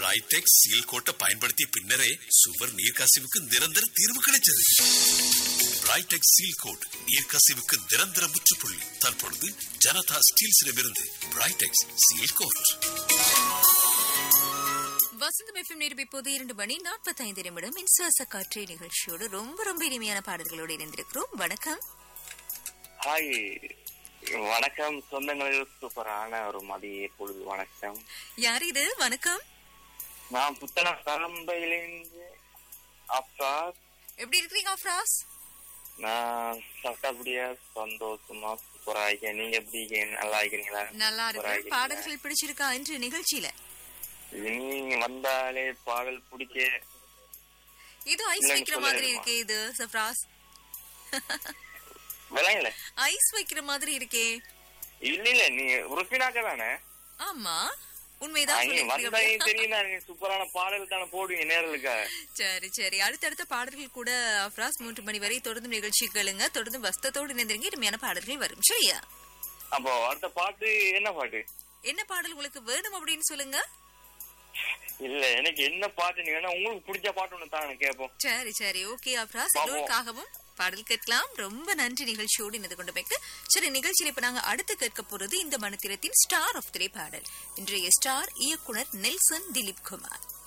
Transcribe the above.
பிரைடெக் seal கோட்டை பயன்படுத்திய பின்னரே சுவர் நீர்க்கசிவுக்கு நிரந்தர தீர்வு கிடைச்சது பிரைடெக் சீல் கோட் நீர்க்கசிவுக்கு நிரந்தர முற்றுப்புள்ளி தற்பொழுது ஜனதா ஸ்டீல்ஸிடமிருந்து பிரைடெக்ஸ் சீல் கோட் வசந்தம் எஃப்எம் நேரம் இப்போது இரண்டு மணி நாற்பத்தைந்து நிமிடம் மின்சுவாச காற்றை நிகழ்ச்சியோடு ரொம்ப ரொம்ப இனிமையான பாடல்களோடு இணைந்திருக்கிறோம் வணக்கம் ஹாய் வணக்கம் சொந்தங்கள் சூப்பரான ஒரு மதிய பொழுது வணக்கம் யார் இது வணக்கம் நான் புத்தன பரம்பையிலிருந்து அப்பா எப்படி இருக்கிறீங்க ஃப்ராஸ் நான் சட்டப்படியா சந்தோஷமா சூப்பரா இருக்கேன் நீங்க எப்படி இருக்கீங்க நல்லா இருக்கிறீங்களா நல்லா சூப்பரா இருக்கு பாடல்கள் பிடிச்சிருக்கா இன்று நிகழ்ச்சியில நீங்க வந்தாலே பாடல் பிடிக்க இது ஐஸ் இல்லைன்னு வைக்கிற மாதிரி சொல்லணுமா? இருக்கே இது சஃப்ராஸ் விளையல ஐஸ் வைக்கிற மாதிரி இருக்கே இல்ல இல்ல நீங்க ருப்பினாக்க தானே ஆமா உண்மைதான் அங்க சொல்லிருக்கீங்க வந்தா அப்படியா? தெரியும் நீங்க சூப்பரான பாடல் தானே போடுவீங்க நேரலுக்கா சரி சரி அடுத்தடுத்த பாடல்கள் கூட அஃப்ராஸ் மூன்று மணி வரை தொடர்ந்து நிகழ்ச்சி கேளுங்க தொடர்ந்து வஸ்தத்தோடு இணைந்திருங்க இனிமையான பாடல்கள் வரும் சரியா அப்போ அடுத்த பாட்டு என்ன பாட்டு என்ன பாடல் உங்களுக்கு வேணும் அப்படின்னு சொல்லுங்க இல்ல எனக்கு என்ன பாட்டு நீங்க வேணா உங்களுக்கு பிடிச்ச பாட்டு ஒண்ணு தாங்க கேட்போம் சரி சரி ஓகே அப்ராஸ் பாப்போம். எல்லோருக்காகவும் பாடல் கேட்கலாம் ரொம்ப நன்றி நிகழ்ச்சியோடு இணைந்து கொண்டமைக்கு சரி நிகழ்ச்சியில் இப்ப நாங்க அடுத்து கேட்க போறது இந்த மனத்திரத்தின் ஸ்டார் ஆஃப் திரை பாடல் இன்றைய ஸ்டார் இயக்குனர் நெல்சன் திலீப் குமார்